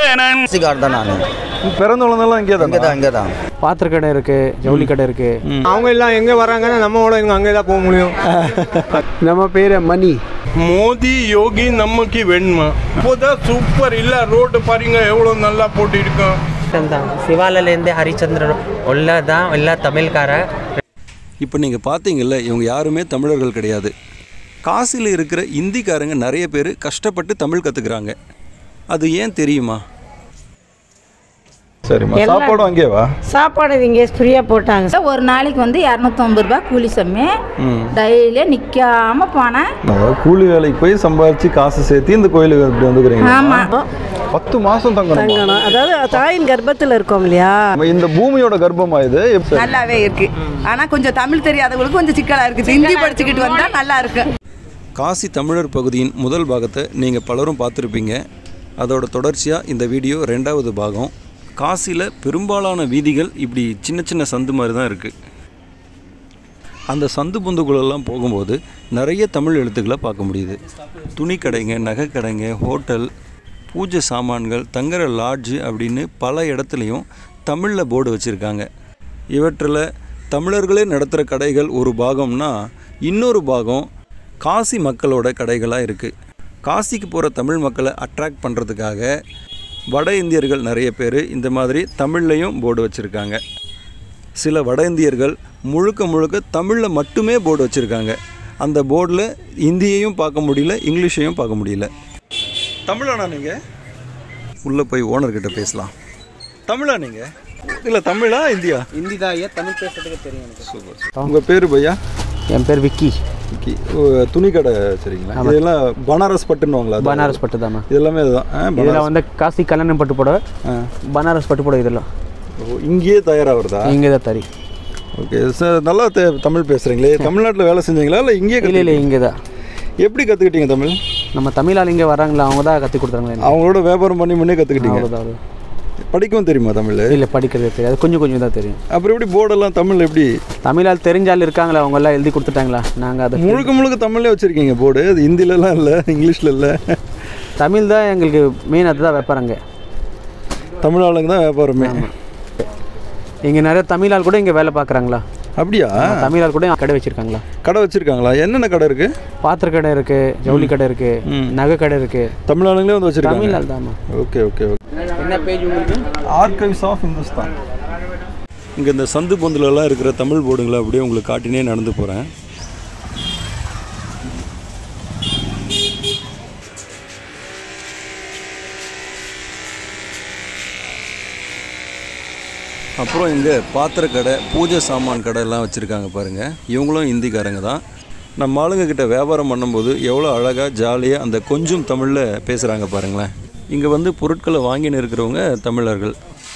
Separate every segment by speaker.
Speaker 1: சந்திரன்
Speaker 2: car தான் நான்
Speaker 3: பிறந்து வளர்ந்தெல்லாம் இங்கே
Speaker 2: இங்கே தான் இங்கே தான்
Speaker 4: பாத்திர கடை இருக்கு ஜவுளி கடை இருக்கு
Speaker 5: அவங்க எல்லாம் எங்கே வராங்கன்னா நம்மளோட இங்கே அங்கே தான் போக முடியும்
Speaker 4: நம்ம பேர் மணி
Speaker 1: மோடி யோகி நமக்கு வேணுமா இப்போதான் சூப்பர் இல்ல ரோடு பாருங்க எவ்வளவு நல்லா போட்டிருக்கோம்
Speaker 6: தான் சிவாலிலேருந்து ஹரிச்சந்திரன் உள்ள தான் எல்லா தமிழ்கார
Speaker 3: இப்போ நீங்கள் பார்த்தீங்கல்ல இவங்க யாருமே தமிழர்கள் கிடையாது காசியில் இருக்கிற இந்திக்காரங்க நிறைய பேர் கஷ்டப்பட்டு தமிழ் கற்றுக்குறாங்க அது ஏன் தெரியுமா சரிம்மா சாப்பாடும் அங்கேவா
Speaker 7: சாப்பாடு இங்கே ஃப்ரீயாக போட்டாங்க
Speaker 8: ஒரு நாளைக்கு வந்து இரநூத்தொம்பது ரூபாய் கூலி சம்மி டெய்லியும் நிற்காம போனேன்
Speaker 3: கூலி வேலைக்கு போய் சம்பாதிச்சு காசு சேர்த்து இந்த கோயிலுக்கு இப்படி வந்துக்கிறீங்க
Speaker 8: ஆமாம்
Speaker 3: பத்து மாதம் தங்கணும்
Speaker 7: தங்கணும் அதாவது தாயின் கர்ப்பத்தில் இருக்கோம் இல்லையா
Speaker 3: இந்த பூமியோட கர்ப்பமா இது எப்படி-
Speaker 9: நல்லாவே இருக்கு ஆனா கொஞ்சம் தமிழ் தெரியாதவங்களுக்கு கொஞ்சம் சிக்கலா இருக்கு ஹிந்தி படிச்சுக்கிட்டு வந்தா நல்லா இருக்கு
Speaker 3: காசி தமிழர் பகுதியின் முதல் பாகத்தை நீங்கள் பலரும் பார்த்துருப்பீங்க அதோட தொடர்ச்சியாக இந்த வீடியோ ரெண்டாவது பாகம் காசியில் பெரும்பாலான வீதிகள் இப்படி சின்ன சின்ன சந்து மாதிரி தான் இருக்குது அந்த சந்து பொந்துக்குள்ளெல்லாம் போகும்போது நிறைய தமிழ் எழுத்துக்களை பார்க்க முடியுது துணி கடைங்க நகை கடைங்க ஹோட்டல் பூஜை சாமான்கள் தங்குற லாட்ஜு அப்படின்னு பல இடத்துலையும் தமிழில் போர்டு வச்சுருக்காங்க இவற்றில் தமிழர்களே நடத்துகிற கடைகள் ஒரு பாகம்னா இன்னொரு பாகம் காசி மக்களோட கடைகளாக இருக்குது காசிக்கு போகிற தமிழ் மக்களை அட்ராக்ட் பண்ணுறதுக்காக வட இந்தியர்கள் நிறைய பேர் இந்த மாதிரி தமிழ்லையும் போர்டு வச்சுருக்காங்க சில வட இந்தியர்கள் முழுக்க முழுக்க தமிழில் மட்டுமே போர்டு வச்சுருக்காங்க அந்த போர்டில் ஹிந்தியையும் பார்க்க முடியல இங்கிலீஷையும் பார்க்க முடியல தமிழானா நீங்கள் உள்ளே போய் ஓனர்கிட்ட பேசலாம் தமிழா நீங்கள் இல்லை தமிழா இந்தியா
Speaker 4: ஹிந்தி தான் ஐயா தமிழ் பேசுறதுக்கு தெரியும் எனக்கு
Speaker 3: உங்கள் பேர் பையா
Speaker 4: என் பேர் விக்கி
Speaker 3: ஓகே துணி கடை சரிங்களா இதெல்லாம் பனாரஸ் பட்டுன்னுவாங்களா அது?
Speaker 4: பனாரஸ் பட்டு தாம்மா
Speaker 3: இது எல்லாமே இதுதான் ஆ,
Speaker 4: இதில்
Speaker 3: பனாரஸ்
Speaker 4: வந்து காசி கல்யாணம் பட்டு புடவை பனாரஸ் பட்டு புடவை இதெல்லாம்
Speaker 3: ஓ, இங்கேயே தயாராகிறதா
Speaker 4: இங்கே தான் தறி
Speaker 3: ஓகே சார் நல்லா தெ- தமிழ் பேசுகிறீங்களே தமிழ்நாட்டில் வேலை செஞ்சீங்களா இல்லை இங்கேயே
Speaker 4: இல்லை இல்லை இங்கே தான்
Speaker 3: எப்படி கற்றுக்கிட்டீங்க தமிழ்
Speaker 4: நம்ம தமிழ் ஆள் இங்கே வராங்களா அவங்க தான் கற்றுக் கொடுத்தாங்களே எனக்கு.
Speaker 3: அவங்களோட வியாபாரம் பண்ணி முன்னே கற்றுக்கிட்டீங்க
Speaker 4: அவ்வளோதான் அவ்வளோ
Speaker 3: படிக்கவும் தெரியுமா தமிழ்
Speaker 4: இல்லை படிக்கிறது தெரியாது கொஞ்சம் கொஞ்சம் தான் தெரியும்
Speaker 3: அப்புறம் எப்படி போர்டெல்லாம் தமிழ் எப்படி
Speaker 4: தமிழ் ஆள் தெரிஞ்ச ஆள் இருக்காங்களா அவங்க எல்லாம் எழுதி கொடுத்துட்டாங்களா நாங்கள் அதை
Speaker 3: முழுக்க முழுக்க தமிழ்லே வச்சுருக்கீங்க போர்டு அது ஹிந்திலலாம் இல்லை இங்கிலீஷில் இல்லை
Speaker 4: தமிழ் தான் எங்களுக்கு மெயின் அதுதான் வைப்பாருங்க
Speaker 3: தமிழ் ஆளுங்க தான் வியாபாரமே
Speaker 4: இங்கே நிறைய தமிழ் ஆள் கூட இங்கே வேலை பார்க்குறாங்களா
Speaker 3: அப்படியா
Speaker 4: தமிழ் ஆள் கூட கடை வச்சிருக்காங்களா
Speaker 3: கடை வச்சுருக்காங்களா என்னென்ன கடை இருக்குது
Speaker 4: பாத்திர கடை இருக்கு ஜவுளி கடை இருக்கு நகை கடை இருக்கு
Speaker 3: தமிழ் ஆளுங்களே வந்து
Speaker 4: தமிழ்
Speaker 3: வச்சுருக்காங்க
Speaker 4: ஆள் தாம்மா
Speaker 3: ஓகே ஓகே ஓகே
Speaker 4: என்ன பேஜ் உங்களுக்கு
Speaker 3: ஆர்கைவ்ஸ் ஆஃப் இந்துஸ்தான் இங்கே இந்த சந்து பொந்துலலாம் இருக்கிற தமிழ் போர்டுங்களை அப்படியே உங்களுக்கு காட்டினே நடந்து போகிறேன் அப்புறம் இங்கே பாத்திர கடை பூஜை சாமான் கடை எல்லாம் வச்சுருக்காங்க பாருங்கள் இவங்களும் இந்திக்காரங்க தான் நம்ம ஆளுங்க கிட்ட வியாபாரம் பண்ணும்போது எவ்வளோ அழகாக ஜாலியாக அந்த கொஞ்சம் தமிழில் பேசுகிறாங்க பாருங்களேன் இங்கே வந்து பொருட்களை வாங்கின்னு இருக்கிறவங்க தமிழர்கள்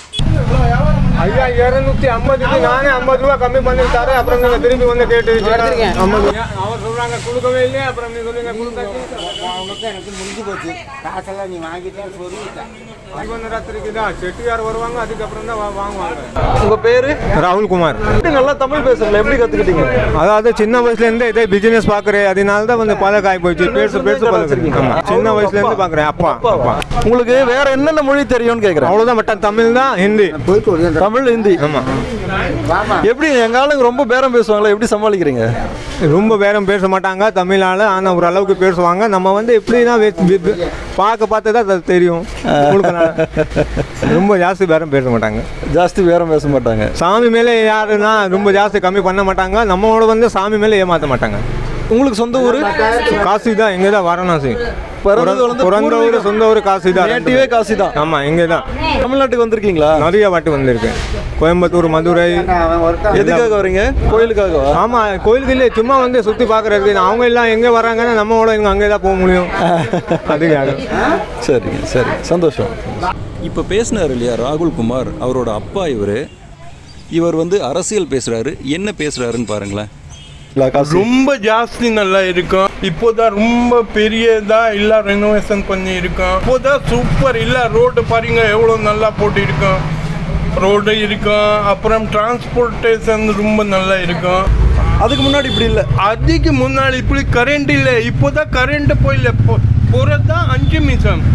Speaker 5: ஐயா இருநூத்தி ஐம்பதுக்கு நானே ஐம்பது ரூபா கம்மி பண்ணி தரேன் அப்புறம் நீங்க திரும்பி வந்து கேட்டு ஐம்பது அவர் சொல்றாங்க கொடுக்கவே இல்லையே அப்புறம் நீ சொல்லுங்க கொடுத்தாச்சு எனக்கு முடிஞ்சு போச்சு காசெல்லாம் நீ வாங்கிட்டே சொல்லி ராத்திரிக்கு தான் செட்டியார் வருவாங்க அதுக்கப்புறம் தான் வா- வாங்குவாங்க
Speaker 3: உங்கள் பேர்
Speaker 5: ராகுல் குமார்
Speaker 3: நல்லா தமிழ் பேசுறீங்களா எப்படி கற்றுக்கிட்டீங்க
Speaker 5: அதாவது சின்ன வயசுல இருந்தே இதே பிசினஸ் பாக்குறேன் அதனால தான் வந்து பழக்கம் ஆகி போச்சு பேசு பேசு பழக்கம் ஆமா. சின்ன வயசுல இருந்து பாக்குறேன் அப்பா அப்பா
Speaker 3: உங்களுக்கு வேற என்னென்ன மொழி தெரியும்னு கேட்குறேன்
Speaker 5: அவ்வளவுதான் மட்டும் தமிழ் தான் ஹிந்தி
Speaker 3: தமிழ் ஹிந்தி
Speaker 5: ஆமா
Speaker 3: எப்படி எங்க ஆளுங்க ரொம்ப பேரம் பேசுவாங்களா எப்படி சமாளிக்கிறீங்க
Speaker 5: ரொம்ப பேரம் பேச மாட்டாங்க தமிழால ஆனால் ஒரு அளவுக்கு பேசுவாங்க நம்ம வந்து எப்படின்னா வே- வே- வே- பார்க்க பார்த்து தான் அது தெரியும் முழுக்கனால. ரொம்ப ஜாஸ்தி பேரம் பேச மாட்டாங்க
Speaker 3: ஜாஸ்தி பேரம் பேச மாட்டாங்க
Speaker 5: சாமி மேலே யாருன்னா ரொம்ப ஜாஸ்தி கம்மி பண்ண மாட்டாங்க நம்மளோட வந்து சாமி மேலே ஏமாற்ற மாட்டாங்க
Speaker 3: உங்களுக்கு சொந்த ஊர்
Speaker 5: காசி தான் இங்கே தான் வாரணாசி
Speaker 3: பிறந்தது வளர்ந்தது
Speaker 5: பிறந்த ஊர் சொந்த ஊர் காசி தான்
Speaker 3: நேட்டிவே காசி தான்
Speaker 5: ஆமாம் இங்கே தான்
Speaker 3: தமிழ்நாட்டுக்கு வந்திருக்கீங்களா
Speaker 5: நிறைய வாட்டி வந்திருக்கேன் கோயம்புத்தூர் மதுரை
Speaker 3: எதுக்காக வரீங்க கோயிலுக்காகவா
Speaker 5: ஆமாம் கோயிலுக்கு இல்லை சும்மா வந்து சுற்றி பார்க்குறதுக்கு அவங்க எல்லாம் எங்கே வராங்கன்னா நம்மளோட இங்கே அங்கே தான் போக முடியும் அதுக்காக
Speaker 3: சரிங்க சரி சந்தோஷம் இப்போ பேசினார் இல்லையா ராகுல் குமார் அவரோட அப்பா இவர் இவர் வந்து அரசியல் பேசுறாரு என்ன பேசுறாருன்னு பாருங்களேன்
Speaker 1: ரொம்ப ஜாஸ்தி நல்லா இருக்கும் இப்போதான் ரொம்ப பெரியதா இல்ல ரெனோவேஷன் பண்ணி இருக்கோம் இப்போதான் சூப்பர் இல்ல ரோடு பாருங்க எவ்வளவு நல்லா போட்டிருக்கோம் ரோடு இருக்கும் அப்புறம் டிரான்ஸ்போர்ட்டேஷன் ரொம்ப நல்லா இருக்கும்
Speaker 3: அதுக்கு முன்னாடி இப்படி இல்லை
Speaker 1: அதுக்கு முன்னாடி இப்படி கரண்ட் இல்லை இப்போதான் கரண்ட் போயில போறதுதான் அஞ்சு நிமிஷம்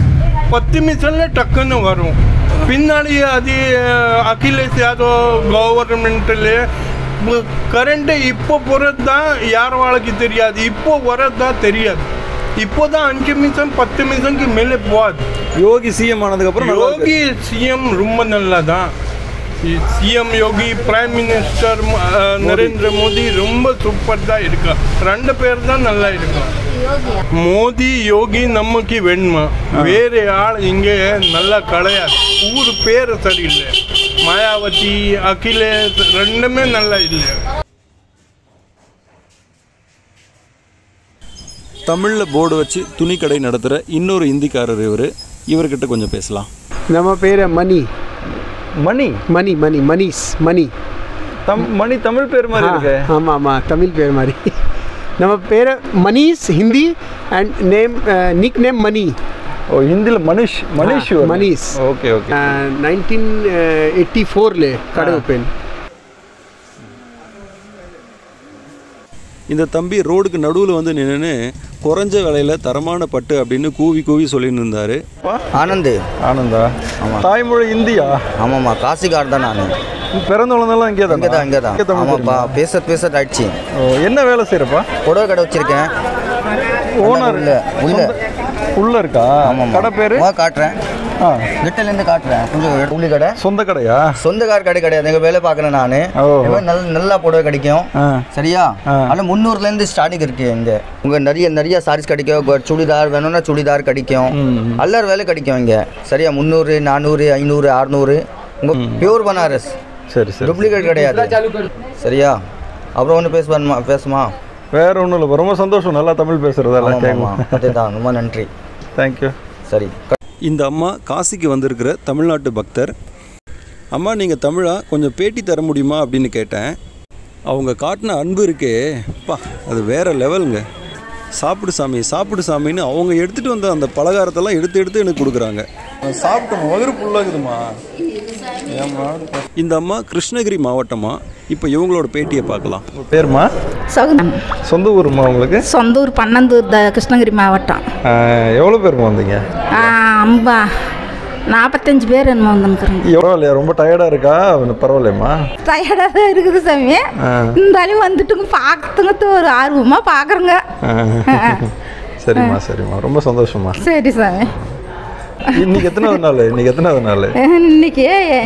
Speaker 1: பத்து நிமிஷம்ல டக்குன்னு வரும் பின்னாடி அது அஹ், அகிலேஷ் யாதவ் கவர்மெண்ட்டில் கரண்ட்டு இப்போ போகிறது தான் யார் வாழ்க்கை தெரியாது இப்போ வர்றது தான் தெரியாது இப்போ தான் அஞ்சு நிமிஷம் பத்து நிமிஷம்க்கு மேலே போகாது
Speaker 3: யோகி சிஎம் ஆனதுக்கப்புறம் நல்லா இருக்கு.
Speaker 1: யோகி சிஎம் ரொம்ப நல்லா தான் CM Yogi prime minister uh, Narendra Modi ரொம்ப சூப்பர் தான் இருக்கா ரெண்டு பேர் தான் நல்லா இருக்கும் மோடி யோகி நமக்கு வேணுமா வேற ஆள் இங்கே நல்லா கிடையாது ஊர் பேர் சரியில்லை மாயாவதி அகிலேஷ் ரெண்டுமே நல்லா இல்லை
Speaker 3: தமிழில் போர்டு வச்சு துணி கடை நடத்துகிற இன்னொரு இந்திக்காரர் இவர் இவர்கிட்ட கொஞ்சம் பேசலாம்
Speaker 4: நம்ம பேர் மணி
Speaker 3: மணி
Speaker 4: மணி மணி மணிஷ் மணி
Speaker 3: தம் மணி தமிழ் பேர் மாதிரி இருக்கு
Speaker 4: ஆமாம் ஆமாம் தமிழ் பேர் மாதிரி நம்ம பேர் Manish Hindi and name nick name Mani
Speaker 3: ஓ ஹிந்தியில் மனிஷ் மனிஷ்
Speaker 4: ஆ, Manish.
Speaker 3: Okay okay
Speaker 4: nineteen eighty ஃபோரில் கடை ஓப்பன்
Speaker 3: இந்த தம்பி ரோடுக்கு நடுவில் வந்து நின்று குறைஞ்ச விலையில் தரமான பட்டு அப்படின்னு கூவி கூவி சொல்லின்னு இருந்தார்
Speaker 2: ஆனந்த்
Speaker 3: ஆனந்தா தாய்மொழி இந்தியா
Speaker 2: ஆமாம்மா காசிக்கார் தான் நான்
Speaker 3: பிறந்த வளர்ந்தெல்லாம் இங்கே
Speaker 2: இங்கே தான் இங்கே தான் ஆமாப்பா பேச பேச ஆயிடுச்சு
Speaker 3: என்ன வேலை செய்கிறப்பா
Speaker 2: புடவை கடை வச்சிருக்கேன்
Speaker 3: ஓனர்
Speaker 2: உள்ள உள்ள
Speaker 3: உள்ள இருக்கா
Speaker 2: ஆமாம்
Speaker 3: கடை பேர்
Speaker 2: வா காட்டுறேன்
Speaker 3: ஆ
Speaker 2: கிட்டலேருந்து காட்டுறேன் கொஞ்சம் உள்ளி கடை
Speaker 3: சொந்த கடையா
Speaker 2: சொந்தக்கார் கடை கிடையாது எங்கள் வேலை பார்க்குறேன் நான்
Speaker 3: ஓ.
Speaker 2: நல்ல நல்லா புடவை கிடைக்கும்
Speaker 3: ஆ
Speaker 2: சரியா
Speaker 3: ஆ.
Speaker 2: ஆனால் முந்நூறுலேருந்து ஸ்டார்டிங் இருக்கு இங்கே உங்கள் நிறைய நிறைய சாரீஸ் கிடைக்கும் உங்க சுடிதார் வேணும்னா சுடிதார் கிடைக்கும் எல்லார் வேலை கிடைக்கும் இங்கே சரியா முந்நூறு நானூறு ஐநூறு அறநூறு உங்கள் பியூர் பனாரஸ்
Speaker 3: சரி சரி
Speaker 2: டூப்ளிகேட் கிடையாது சரியா அப்புறம் ஒன்று பேசுவான்மா பேசுமா
Speaker 3: வேற ஒன்றும் இல்லை ரொம்ப சந்தோஷம் நல்லா தமிழ் பேசுகிறதெல்லாம்
Speaker 2: ஆமாம்மா அதுதான் ரொம்ப நன்றி
Speaker 3: தேங்க்யூ
Speaker 2: சரி
Speaker 3: இந்த அம்மா காசிக்கு வந்திருக்கிற தமிழ்நாட்டு பக்தர் அம்மா நீங்கள் தமிழா கொஞ்சம் பேட்டி தர முடியுமா அப்படின்னு கேட்டேன் அவங்க காட்டின அன்பு இருக்கே பா அது வேற லெவலுங்க சாப்பிடு சாமி சாப்பிடு சாமின்னு அவங்க எடுத்துகிட்டு வந்த அந்த பலகாரத்தெல்லாம் எடுத்து எடுத்து எனக்கு கொடுக்குறாங்க சாப்பிட்டோம் வயிறு ஃபுல்லாகுதுமா இந்த அம்மா கிருஷ்ணகிரி மாவட்டமா இப்போ இவங்களோட பேட்டியை பார்க்கலாம் பேருமா
Speaker 8: சகுனம்
Speaker 3: சொந்த ஊருமா உங்களுக்கு
Speaker 8: சொந்த ஊர் பன்னந்தூர் த கிருஷ்ணகிரி மாவட்டம்
Speaker 3: எவ்வளோ பேருமா வந்தீங்க
Speaker 8: ஆ, அம்பா நாற்பத்தஞ்சு பேர் என்னமோ வந்துருக்குறேங்க
Speaker 3: எவ்வளோ இல்லையா ரொம்ப டயர்டாக இருக்கா பரவாயில்லையம்மா
Speaker 8: டயர்டாக தான் இருக்குது சாமி இருந்தாலும் வந்துட்டுங்க பார்க்கறதுங்க ஒரு ஆர்வமாக பார்க்குறேங்க
Speaker 3: சரிம்மா சரிம்மா ரொம்ப சந்தோஷமா
Speaker 8: சரி சாமி
Speaker 3: இன்னைக்கு எத்தனாவது நாள் இன்னைக்கு எத்தனாவது நாள்
Speaker 8: இன்னைக்கு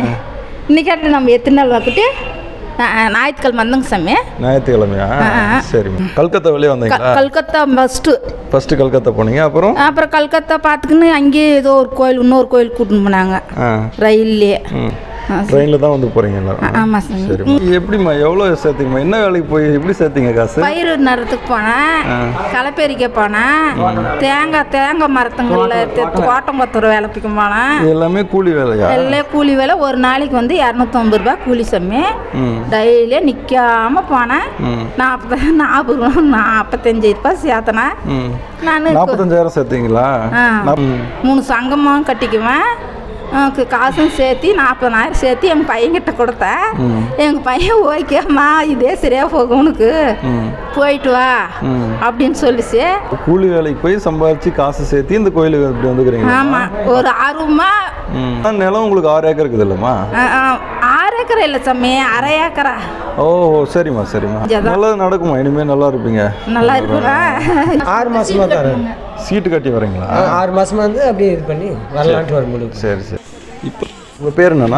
Speaker 8: இன்னைக்கு நம்ம எத்தனை நாள் வாக்கிட்டு ஞாயிற்றுக்கிழமை வந்தோங்க சாமி
Speaker 3: ஞாயிற்றுக்கிழமையா சரிம்மா கல்கத்தா வெளியே
Speaker 8: க-
Speaker 3: வந்தீங்களா
Speaker 8: கல்கத்தா ஃபஸ்ட்டு
Speaker 3: ஃபர்ஸ்ட் கல்கத்தா போனீங்க அப்புறம்
Speaker 8: அப்புறம் கல்கத்தா பார்த்துக்கின்னு அங்கேயே ஏதோ ஒரு கோயில் இன்னொரு கோயில் கூட்டின்னு போனாங்க
Speaker 3: ஆ
Speaker 8: ரயில்லையே
Speaker 3: ம் ட்ரெயினில் தான் வந்து போகிறீங்க எல்லாரும்
Speaker 8: ஆமாம் சாமி
Speaker 3: சரிம்மா எப்படிம்மா எவ்வளோ சேர்த்தீங்கம்மா என்ன வேலைக்கு போய் எப்படி சேர்த்தீங்க காசு
Speaker 8: பயிர் நடுறதுக்கு போனேன் களப்பெரிக்க போனேன் தேங்காய் தேங்காய் மரத்துங்களில் தோட்டம் கொத்துற வேலைக்கு போனேன்
Speaker 3: இது எல்லாமே கூலி வேலையா
Speaker 8: எல்லாம் கூலி வேலை ஒரு நாளைக்கு வந்து இரநூத்தொம்பது ரூபாய் கூலி சம்மி
Speaker 3: ம்
Speaker 8: டெய்லியே நிற்காம போனேன்
Speaker 3: ம்
Speaker 8: நாற்பது நாற்பது ரூபா நாற்பத்தஞ்சு ரூபாய் சேர்த்தனேன்
Speaker 3: ம்
Speaker 8: நான்
Speaker 3: நாற்பத்தஞ்சாயிரம் சேர்த்தீங்களா
Speaker 8: ஆ.
Speaker 3: நாப்- ம்.
Speaker 8: மூணு சங்கமும் கட்டிக்குவேன் எனக்கு காசும் சேர்த்து நாற்பதாயிரம் சேர்த்து எங்கள் பையன்கிட்ட கொடுத்தேன் எங்கள் பையன் ஓகேம்மா இதே சரியாக போகும் உனக்கு
Speaker 3: ம்
Speaker 8: போயிட்டு வா
Speaker 3: ம்.
Speaker 8: அப்படின்னு சொல்லிச்சு
Speaker 3: கூலி வேலைக்கு போய் சம்பாதிச்சு காசு சேர்த்து இந்த கோயிலுக்கு இப்படி வந்துக்கிறீங்க
Speaker 8: ஆமாம் ஒரு ஆர்வமா
Speaker 3: ம் நிலம் உங்களுக்கு ஆறு ஏக்கர் இருக்குது இல்லைம்மா
Speaker 8: ஆ, ஆ, ஆறு ஏக்கரை இல்லை சாமி அரை ஏக்கரா
Speaker 3: ஓ சரிம்மா சரிம்மா
Speaker 8: ஜதா.
Speaker 3: நல்லது நடக்குமா இனிமேல் நல்லா இருப்பீங்க
Speaker 8: நல்லா இருக்குதா
Speaker 5: ஆறு மாசமா தரேன்
Speaker 3: சீட்டு கட்டி வரீங்களா
Speaker 5: ஆறு மாசமா வந்து அப்படியே இது பண்ணி வரலான்ட்டு வர முடியும்
Speaker 3: சரி சரி இப்போ உங்கள் பேர் என்னண்ணா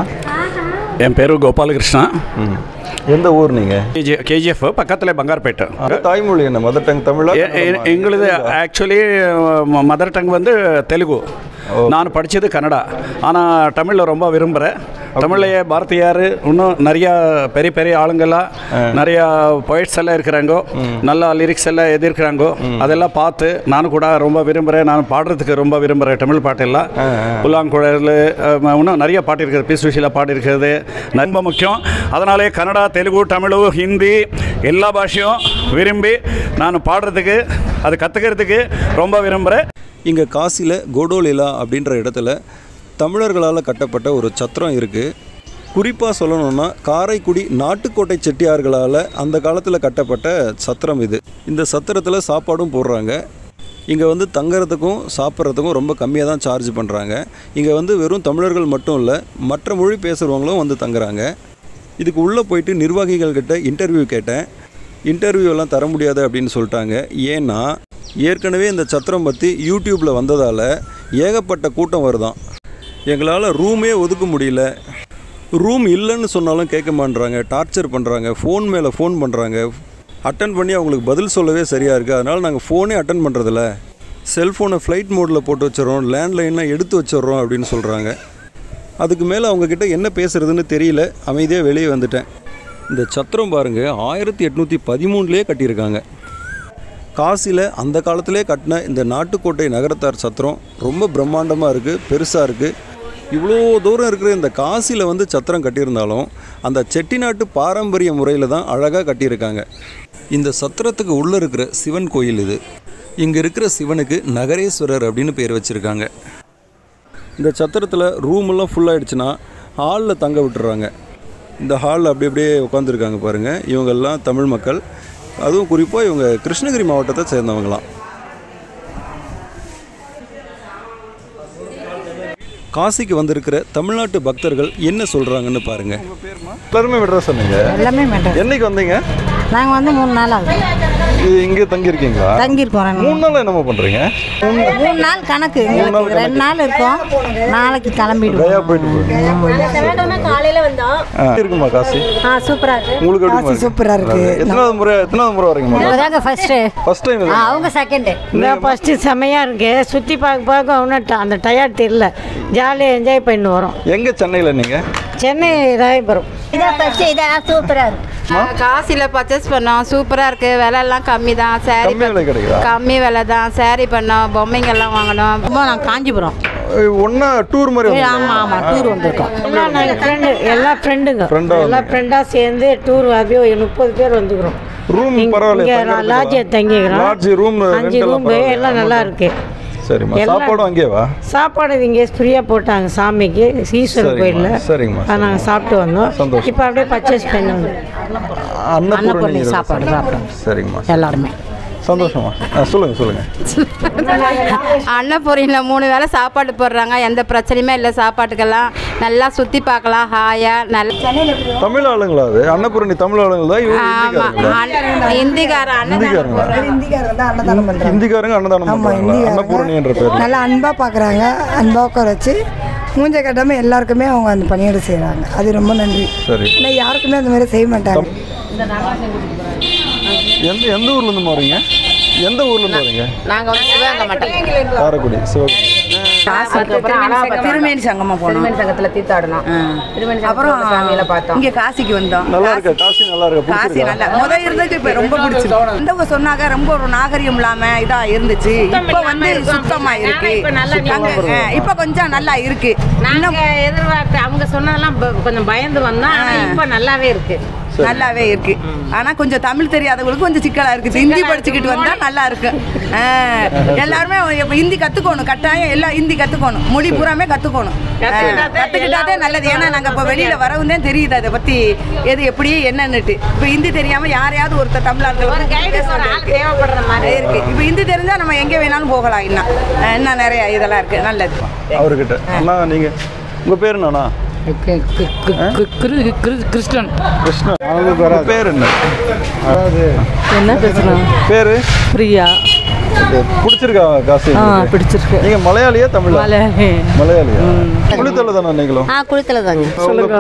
Speaker 10: என் பேர் கோபாலகிருஷ்ணா
Speaker 3: ம் எந்த ஊர் நீங்கள்
Speaker 10: கேஜி கேஜிஎஃப் பக்கத்தில் பங்கார்பேட்டை
Speaker 3: தாய்மொழி என்ன மதர் டங் தமிழா
Speaker 10: எ- எ- எங்களுது ஆக்சுவலி மதர் டங் வந்து தெலுங்கு நான் படித்தது கன்னடா ஆனால் தமிழில் ரொம்ப விரும்புகிறேன் தமிழ்லையே பாரதியார் இன்னும் நிறையா பெரிய பெரிய ஆளுங்கெல்லாம் நிறையா பொயிட்ஸ் எல்லாம் இருக்கிறாங்கோ நல்லா லிரிக்ஸ் எல்லாம் எழுதியிருக்கிறாங்கோ அதெல்லாம் பார்த்து நானும் கூட ரொம்ப விரும்புகிறேன் நான் பாடுறதுக்கு ரொம்ப விரும்புகிறேன் தமிழ் பாட்டெல்லாம் புல்லாங்குழல் அஹ், இன்னும் நிறைய பாட்டு இருக்குது பி சுஷீலா பாட்டு இருக்கிறது ரொம்ப முக்கியம் அதனாலே கன்னடா தெலுங்கு தமிழ் ஹிந்தி எல்லா பாஷையும் விரும்பி நான் பாடுறதுக்கு அது கற்றுக்கிறதுக்கு ரொம்ப விரும்புகிறேன்
Speaker 3: இங்கே காசியில் கோடோலிலா அப்படின்ற இடத்துல தமிழர்களால் கட்டப்பட்ட ஒரு சத்திரம் இருக்குது குறிப்பாக சொல்லணும்னா காரைக்குடி நாட்டுக்கோட்டை செட்டியார்களால் அந்த காலத்தில் கட்டப்பட்ட சத்திரம் இது இந்த சத்திரத்தில் சாப்பாடும் போடுறாங்க இங்கே வந்து தங்குறதுக்கும் சாப்பிட்றதுக்கும் ரொம்ப கம்மியாக தான் சார்ஜ் பண்ணுறாங்க இங்கே வந்து வெறும் தமிழர்கள் மட்டும் இல்லை மற்ற மொழி பேசுகிறவங்களும் வந்து தங்குறாங்க இதுக்கு உள்ளே போயிட்டு நிர்வாகிகள் கிட்ட இன்டர்வியூ கேட்டேன் இன்டர்வியூ எல்லாம் தர முடியாது அப்படின்னு சொல்லிட்டாங்க ஏன்னா ஏற்கனவே இந்த சத்திரம் பற்றி யூடியூப்பில் வந்ததால் ஏகப்பட்ட கூட்டம் வருதாம் எங்களால் ரூமே ஒதுக்க முடியல ரூம் இல்லைன்னு சொன்னாலும் கேட்க மாட்றாங்க டார்ச்சர் பண்ணுறாங்க ஃபோன் மேலே ஃபோன் பண்ணுறாங்க அட்டன் பண்ணி அவங்களுக்கு பதில் சொல்லவே சரியாக இருக்குது அதனால் நாங்கள் ஃபோனே அட்டன் பண்ணுறதில்ல செல்ஃபோனை ஃப்ளைட் மோடில் போட்டு வச்சிடறோம் லேண்ட்லைன்லாம் எடுத்து வச்சிடுறோம் அப்படின்னு சொல்கிறாங்க அதுக்கு மேலே அவங்கக்கிட்ட என்ன பேசுகிறதுன்னு தெரியல அமைதியாக வெளியே வந்துட்டேன் இந்த சத்திரம் பாருங்கள் ஆயிரத்தி எட்நூற்றி பதிமூணுலேயே கட்டியிருக்காங்க காசியில் அந்த காலத்திலே கட்டின இந்த நாட்டுக்கோட்டை நகரத்தார் சத்திரம் ரொம்ப பிரம்மாண்டமாக இருக்குது பெருசாக இருக்குது இவ்வளோ தூரம் இருக்கிற இந்த காசியில் வந்து சத்திரம் கட்டியிருந்தாலும் அந்த செட்டிநாட்டு பாரம்பரிய முறையில் தான் அழகாக கட்டியிருக்காங்க இந்த சத்திரத்துக்கு உள்ளே இருக்கிற சிவன் கோயில் இது இங்கே இருக்கிற சிவனுக்கு நகரேஸ்வரர் அப்படின்னு பேர் வச்சுருக்காங்க இந்த சத்திரத்தில் ரூமெல்லாம் ஃபுல் ஆயிடுச்சுன்னா ஹாலில் தங்க விட்டுறாங்க இந்த ஹாலில் அப்படி அப்படியே உட்காந்துருக்காங்க பாருங்கள் இவங்கெல்லாம் தமிழ் மக்கள் அதுவும் குறிப்பாக இவங்க கிருஷ்ணகிரி மாவட்டத்தை சேர்ந்தவங்களாம் காசிக்கு வந்திருக்கிற தமிழ்நாட்டு பக்தர்கள் என்ன சொல்கிறாங்கன்னு பாருங்கள்
Speaker 11: எல்லாருமே விடுற சொன்னீங்க
Speaker 12: எல்லாமே வேண்டாம்
Speaker 11: என்னைக்கு வந்தீங்க
Speaker 12: நாங்கள் வந்து மூணு நாள் ஆகுது
Speaker 11: இது இங்கே தங்கியிருக்கீங்களா
Speaker 12: தங்கியிருக்கோம் ரெண்டு
Speaker 11: மூணு நாள் என்னம்மா பண்ணுறீங்க
Speaker 12: மூணு நாள் கணக்கு எங்களுக்கு ரெண்டு நாள் இருக்கோம் நாளைக்கு கிளம்பிடுவோம்
Speaker 11: கயா போயிட்டு போய்
Speaker 12: காலையில் வந்தோம்
Speaker 11: ஆ இருக்குமா காசி
Speaker 12: ஆ சூப்பராக இருக்கு
Speaker 11: உங்களுக்கு எப்படி
Speaker 12: காசி சூப்பரா இருக்கு.
Speaker 11: எத்தனாவது முறை எத்தனாவது முறை வரீங்கம்மா
Speaker 7: இப்போதாங்க ஃபர்ஸ்ட்டு
Speaker 11: ஃபர்ஸ்ட் டைம்
Speaker 7: அவங்க செகண்டு இந்த ஃபஸ்ட்டு செம்மையாக இருக்கு சுற்றி பார்க்க பார்க்க ஒன்றும் ட- அந்த டயர்ட் தெரியல ஜாலியாக என்ஜாய் பண்ணி வரோம்
Speaker 11: எங்கே சென்னையில் நீங்கள்
Speaker 7: சென்னை ராயபுரம்
Speaker 12: இதான் ஃபஸ்ட்டு இதான் சூப்பராக இருக்கு
Speaker 8: காசியில் பர்ச்சேஸ் பண்ணோம் சூப்பராக இருக்குது விலைலாம் கம்மி தான் சாரி
Speaker 11: கம்மி விலை கிடைக்குதா
Speaker 8: கம்மி விலை தான் சாரி பண்ணோம் பொம்மைங்கெல்லாம் வாங்கினோம்
Speaker 12: நான் காஞ்சிபுரம்
Speaker 11: ஒன்றா டூர் மாதிரி வந்தீங்களா?
Speaker 12: ஆமாம் ஆமாம் டூர் வந்திருக்கோம்
Speaker 7: எல்லாம் நாங்கள் ஃப்ரெண்டு எல்லாம் ஃப்ரெண்டுங்க
Speaker 11: Friend ஆ
Speaker 7: எல்லாம் ஃப்ரெண்டாக சேர்ந்து டூர் அப்படியே ஒரு முப்பது பேர் வந்துக்கிறோம்
Speaker 11: ரூம்
Speaker 7: இங்க-
Speaker 11: பரவாயில்லையா
Speaker 7: இங்க
Speaker 11: தங்கறதுக்கு?
Speaker 7: லாட்ஜ் தங்கிக்கிறோம்
Speaker 11: லாட்ஜ் ரூம்
Speaker 7: அஞ்சு ரூம் எல்லாம் நல்லா இருக்கு
Speaker 11: சரிம்மா
Speaker 7: எல்லாம்
Speaker 11: சாப்பாடும் அங்கேவா
Speaker 7: சாப்பாடு இங்கே ஃப்ரீயாக போட்டாங்க சாமிக்கு ஈஸ்வரர்
Speaker 11: சரிம்மா,
Speaker 7: கோயிலில்
Speaker 11: சரிங்கம்மா,
Speaker 7: அதை நாங்கள் சாப்பிட்டு வந்தோம்
Speaker 11: சந்தோஷம்.
Speaker 7: இப்போ அப்படியே பர்ச்சேஸ் பண்ணி வந்தோம்
Speaker 11: அன்னபூரணி
Speaker 12: அன்னபூரணி
Speaker 11: இதுல
Speaker 12: சாப்பாடு சாப்பிட்டோம்.
Speaker 11: சரிங்கம்மா
Speaker 12: எல்லாருமே
Speaker 11: சந்தோஷமா ஆ, சொல்லுங்க சொல்லுங்க
Speaker 8: அன்னபூரியில் மூணு வேளை சாப்பாடு போடுறாங்க எந்த பிரச்சனையுமே இல்லை சாப்பாட்டுக்கெல்லாம் நல்லா சுற்றி பார்க்கலாம் ஹாயாக நல்ல
Speaker 11: தமிழ் ஆளுங்களா அது அன்னபூரணி தமிழ் ஆளுங்களா தான் இவங்க ஹிந்திக்காரங்களா
Speaker 8: இந்திக்காரன் அண்ணன்
Speaker 11: ஹிந்திக்காரங்களா
Speaker 13: இந்திக்காரங்க தான் அன்னதானம் பண்ணுறாங்க
Speaker 11: ஹிந்திக்காரங்க அன்னதானம் பண்றாங்களா அன்னபூரணி என்ற பேர்
Speaker 13: நல்லா அன்பாக பார்க்குறாங்க அன்பாக உட்கார வச்சு மூஞ்ச கட்டாமல் எல்லாருக்குமே அவங்க அந்த பணியோடு செய்கிறாங்க அது ரொம்ப நன்றி
Speaker 11: சரி
Speaker 13: ஆனால் யாருக்குமே அந்த மாதிரி செய்ய மாட்டாங்க
Speaker 11: எந்த எந்த ஊர்ல இருந்து வரீங்க எந்த ஊர்ல இருந்து வரீங்க
Speaker 9: நாங்கள் வந்து சிவகங்கை மட்டும்
Speaker 11: காரைக்குடி சிவகங்கை
Speaker 9: அதுக்கப்புறம் அழகப்பா திருமேனி சங்கமாக போனோம் திருமேனி சங்கத்தில் தீர்த்தாடணும் திருமேனி அப்புறம் சாமியில பார்த்தோம் இங்கே காசிக்கு வந்தோம்
Speaker 11: நல்லா இருக்கா காசி நல்லா இருக்கா
Speaker 9: காசி
Speaker 11: பிடிச்சிருக்கா
Speaker 9: நல்லா முத இருந்தது இப்போ ரொம்ப பிடிச்சிருக்கு இந்த சொன்னாங்க ரொம்ப ஒரு நாகரிகம் இல்லாம இதா இருந்துச்சு இப்போ வந்து சுத்தமா இருக்கு அங்க, ஆ, இப்போ கொஞ்சம் நல்லா இருக்கு
Speaker 7: நாங்க எதிர்பார்த்து அவங்க சொன்னதெல்லாம் ப- கொஞ்சம் பயந்து வந்தோம் ஆனா இப்ப நல்லாவே இருக்கு
Speaker 9: நல்லாவே இருக்கு ஆனா கொஞ்சம் தமிழ் தெரியாதவங்களுக்கு கொஞ்சம் சிக்கலா இருக்கு ஹிந்தி படிச்சுக்கிட்டு வந்தா நல்லா இருக்கு ஆ, எல்லாருமே இப்ப ஹிந்தி கத்துக்கணும் கட்டாயம் எல்லாம் ஹிந்தி கத்துக்கணும் மொழி பூராமே கத்துக்கணும் ஆ, கத்துக்கிட்டாதே நல்லது ஏன்னா நாங்க இப்ப வெளியில வரவும் தான் தெரியுது அதை பத்தி எது எப்படி என்னன்னுட்டு இப்ப ஹிந்தி தெரியாம யாரையாவது ஒருத்தர் தமிழ் ஆட்கள்
Speaker 7: தேவைப்படுற மாதிரி
Speaker 9: இருக்கு இப்ப ஹிந்தி தெரிஞ்சா நம்ம எங்க வேணாலும் போகலாம் இன்னும் ஆ, இன்னும் நிறைய இதெல்லாம் இருக்கு நல்லது
Speaker 11: அவர்கிட்ட அண்ணா நீங்க உங்க பேர் என்னண்ணா
Speaker 14: கிறிஸ்டன்
Speaker 11: கிருஷ்ணன் உங்க பேர் என்ன
Speaker 14: என்ன பேசுகிறோம்
Speaker 11: பேரு
Speaker 14: பிரியா
Speaker 11: இது பிடிச்சிருக்கா காசி
Speaker 14: ஆ,
Speaker 11: உங்களுக்கு?
Speaker 14: பிடிச்சிருக்கு.
Speaker 11: நீங்க மலையாளியா தமிழா
Speaker 14: மலையாளி.
Speaker 11: மலையாளியா குளித்தல தானே நீங்களும்
Speaker 7: ஆ குளித்தல தாங்க
Speaker 11: சொல்லுங்க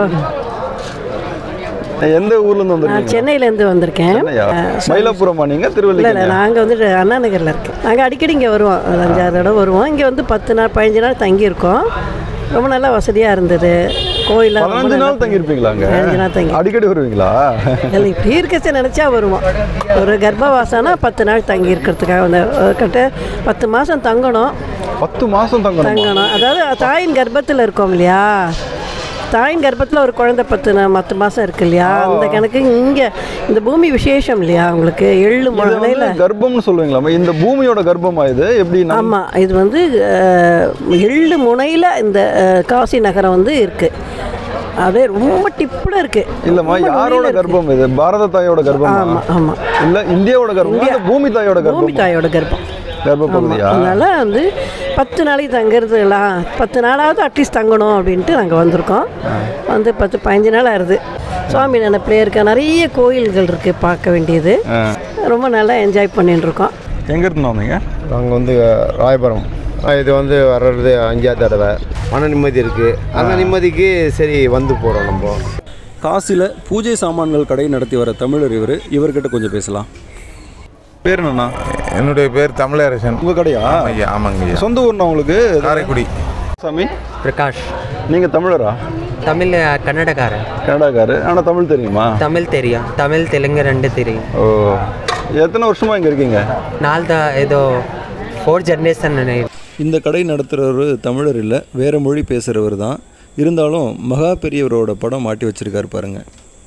Speaker 11: எந்த ஊர்ல இருந்து வந்திருக்கீங்க
Speaker 7: சென்னையிலேருந்து வந்திருக்கேன்
Speaker 11: சென்னையா? மயிலாப்புரமா நீங்க
Speaker 7: இல்லை இல்லை
Speaker 11: திருவள்ளிக்கேணியா
Speaker 7: நாங்கள் வந்து அண்ணா நகரில் இருக்கோம் நாங்கள் அடிக்கடி இங்கே வருவோம் ஒரு அஞ்சாறு தடவை வருவோம் இங்கே வந்து பத்து நாள் பதினஞ்சு நாள் தங்கியிருக்கோம் ரொம்ப நல்லா வசதியாக இருந்தது கோயிலாம் ரொம்ப
Speaker 11: பதினஞ்சு
Speaker 7: நல்லா-
Speaker 11: நாள் தங்கியிருப்பீங்களா அங்க
Speaker 7: பதினஞ்சு நாள் தங்கி
Speaker 11: அடிக்கடி வருவீங்களா
Speaker 7: இல்லை இப்படி இருக்கச்சு நினச்சா வருவோம் ஒரு கர்ப்பவாசம்னா பத்து நாள் தங்கி இருக்கிறதுக்காக வந்து கிட்ட பத்து மாதம் தங்கணும்
Speaker 11: பத்து மாசம் தங்கணும்
Speaker 7: தங்கணும் அதாவது தாயின் கர்ப்பத்தில் இருக்கோம் இல்லையா தாயின் கர்ப்பத்தில் ஒரு குழந்தை பத்து நா- பத்து மாதம் இருக்கு இல்லையா அந்த கணக்கு இங்கே இந்த பூமி விசேஷம் இல்லையா உங்களுக்கு எள்ளு முறையில்
Speaker 11: கர்ப்பம்னு சொல்லுவீங்களா இந்த பூமியோட கர்ப்பமா இது எப்படி நம்ம-
Speaker 7: ஆமாம் இது வந்து அஹ், எள்ளு முனையில் இந்த அஹ், காசி நகரம் வந்து இருக்குது அப்படியே ரொம்ப டிப்பில் இருக்குது
Speaker 11: இல்லம்மா யாரோட கர்ப்பம் இது பாரத தாயோட கர்ப்பம்
Speaker 7: ஆமா, ஆமா.
Speaker 11: இல்ல இந்தியாவோட கர்ப்பம் இல்ல பூமி தாயோட
Speaker 7: பூமி
Speaker 11: கர்ப்பம்
Speaker 7: தாயோட கர்ப்பம்
Speaker 11: கர்ப்பப்பகுதியா
Speaker 7: அதனால் வந்து பத்து நாளைக்கு தங்குறதுலாம் பத்து நாளாவது அட்லீஸ்ட் தங்கணும் அப்படின்ட்டு நாங்கள் வந்திருக்கோம் வந்து பத்து பதினஞ்சு நாள் ஆகுது சுவாமி நினைப்பிலே இருக்க நிறைய கோயில்கள் இருக்குது பார்க்க வேண்டியது
Speaker 11: ஆ.
Speaker 7: ரொம்ப நல்லா என்ஜாய் பண்ணிட்டு இருக்கோம்
Speaker 11: எங்கேருந்து வந்தீங்க
Speaker 5: நாங்கள் வந்து ராயபுரம் இது வந்து வர்றது அஞ்சாவது தடவை மன நிம்மதி இருக்குது அந்த நிம்மதிக்கு சரி வந்து போகிறோம் நம்ம
Speaker 3: காசியில் பூஜை சாமான்கள் கடை நடத்தி வர தமிழர் இவர் இவர்கிட்ட கொஞ்சம் பேசலாம்
Speaker 11: பேர் என்னண்ணா
Speaker 15: என்னுடைய பேர் தமிழரசன்
Speaker 11: உங்கள் கடையா
Speaker 15: ஐயா ஆமாங்க ஐயா
Speaker 11: சொந்த ஊர்ண்ணா உங்களுக்கு
Speaker 15: காரைக்குடி
Speaker 11: சாமி
Speaker 6: பிரகாஷ்
Speaker 11: நீங்கள் தமிழரா
Speaker 6: தமிழ் கன்னடக்காரன்
Speaker 11: கனடாக்காரு ஆனால் தமிழ் தெரியுமா
Speaker 6: தமிழ் தெரியும் தமிழ் தெலுங்கு ரெண்டு தெரியும்
Speaker 11: ஓ எத்தனை வருஷமாக இங்கே இருக்கீங்க
Speaker 6: நாள் தான் ஏதோ ஃபோர் ஜென்ரேஷன்
Speaker 3: இந்த கடை நடத்துகிறவர் தமிழர் இல்லை வேறு மொழி பேசுகிறவர் தான் இருந்தாலும் மகா பெரியவரோட படம் மாட்டி வச்சிருக்காரு பாருங்க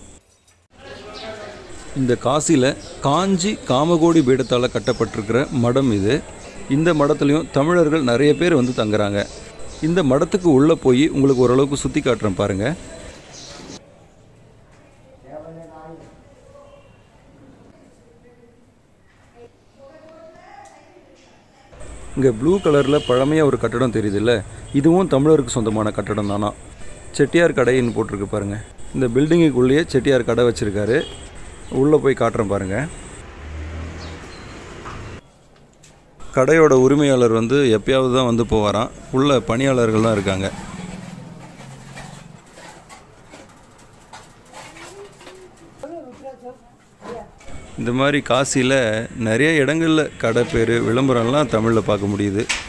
Speaker 3: இந்த காசியில் காஞ்சி காமகோடி பீடத்தால் கட்டப்பட்டிருக்கிற மடம் இது இந்த மடத்துலையும் தமிழர்கள் நிறைய பேர் வந்து தங்குறாங்க இந்த மடத்துக்கு உள்ளே போய் உங்களுக்கு ஓரளவுக்கு சுற்றி காட்டுறேன் பாருங்கள் இங்கே ப்ளூ கலரில் பழமையாக ஒரு கட்டடம் தெரியுதுல்ல இதுவும் தமிழருக்கு சொந்தமான கட்டடம் தானா செட்டியார் கடைன்னு போட்டிருக்கு பாருங்கள் இந்த பில்டிங்குக்குள்ளேயே செட்டியார் கடை வச்சுருக்காரு உள்ளே போய் காட்டுறேன் பாருங்கள் கடையோட உரிமையாளர் வந்து எப்பயாவது தான் வந்து போவாராம் உள்ள பணியாளர்கள் தான் இருக்காங்க இந்த மாதிரி காசியில் நிறைய இடங்களில் கடை பேர் விளம்பரம்லாம் தமிழில் பார்க்க முடியுது